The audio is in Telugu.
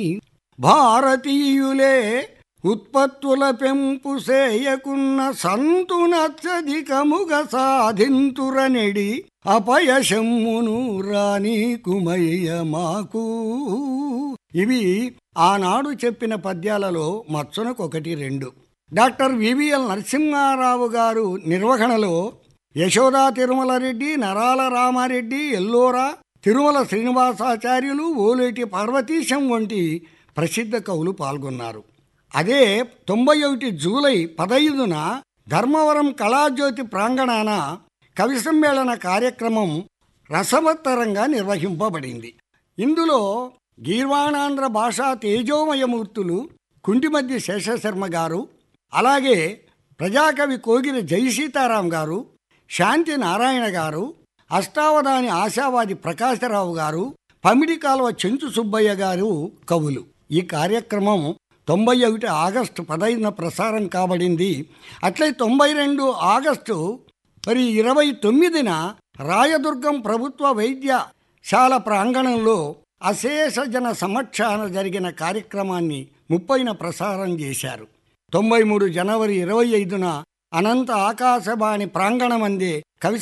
భారతీయులే ఉత్పత్తుల పెంపు సేయకున్న సంతునత్యధికముగ సాధింతురనెడి అపయశమ్మును రాని కుమయ్య మాకు ఇవి ఆనాడు చెప్పిన పద్యాలలో మచ్చునకొకటి రెండు డాక్టర్ వివిఎల్ నరసింహారావు గారు నిర్వహణలో యశోదా తిరుమల రెడ్డి నరాల రామారెడ్డి ఎల్లోరా తిరుమల శ్రీనివాసాచార్యులు ఓలేటి పార్వతీశం వంటి ప్రసిద్ధ కవులు పాల్గొన్నారు అదే తొంభై ఒకటి జూలై పదైదున ధర్మవరం కళాజ్యోతి ప్రాంగణాన కవి సమ్మేళన కార్యక్రమం రసవత్తరంగా నిర్వహింపబడింది ఇందులో గీర్వాణాంధ్ర భాషా తేజోమయమూర్తులు కుంటిమద్ది శేషశర్మ గారు అలాగే ప్రజాకవి కోగిల జయసీతారాం గారు శాంతి నారాయణ గారు అష్టావధాని ఆశావాది ప్రకాశరావు గారు పమిడి కాలువ చెంచు సుబ్బయ్య గారు కవులు ఈ కార్యక్రమం తొంభై ఒకటి ఆగస్టు పదహైదున ప్రసారం కాబడింది అట్లే తొంభై రెండు ఆగస్టు మరి ఇరవై తొమ్మిదిన రాయదుర్గం ప్రభుత్వ వైద్యశాల ప్రాంగణంలో అశేష జన సమక్షాన జరిగిన కార్యక్రమాన్ని ముప్పైన ప్రసారం చేశారు తొంభై మూడు జనవరి ఇరవై ఐదున అనంత ఆకాశవాణి ప్రాంగణమందే కవి